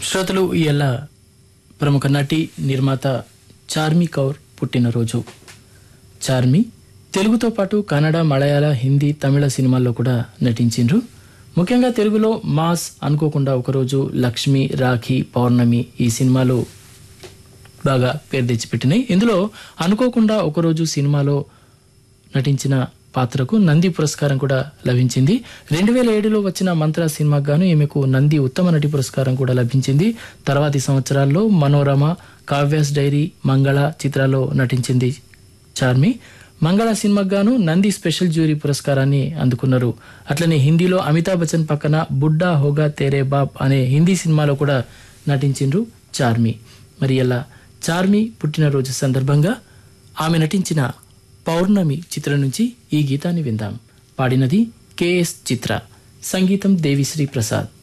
శ్రోతలు ఇయ్యాల ప్రముఖ నటి నిర్మాత చార్మి కౌర్ పుట్టినరోజు చార్మి తెలుగుతో పాటు కన్నడ మలయాళ హిందీ తమిళ సినిమాల్లో కూడా నటించిండ్రు ముఖ్యంగా తెలుగులో మాస్ అనుకోకుండా ఒకరోజు లక్ష్మి రాఖీ పౌర్ణమి ఈ సినిమాలు బాగా పేరు తెచ్చిపెట్టినాయి ఇందులో అనుకోకుండా ఒకరోజు సినిమాలో నటించిన పాత్రకు నంది పురస్కారం కూడా లభించింది రెండు వేల ఏడులో వచ్చిన మంత్ర సినిమాకు గాను ఈమెకు నంది ఉత్తమ నటి పురస్కారం కూడా లభించింది తర్వాతి సంవత్సరాల్లో మనోరమ కావ్యాస్ డైరీ మంగళ చిత్రాల్లో నటించింది చార్మి మంగళ సినిమాకు గాను నంది స్పెషల్ జ్యూరీ పురస్కారాన్ని అందుకున్నారు అట్లనే హిందీలో అమితాబ్ బచ్చన్ పక్కన బుడ్డా హోగా తేరే బాప్ అనే హిందీ సినిమాలో కూడా నటించిండ్రు చార్మి మరి ఇలా చార్మి పుట్టినరోజు సందర్భంగా ఆమె నటించిన పౌర్ణమి చిత్రం నుంచి ఈ గీతాన్ని విందాం పాడినది కెఎస్ చిత్ర సంగీతం దేవిశ్రీ ప్రసాద్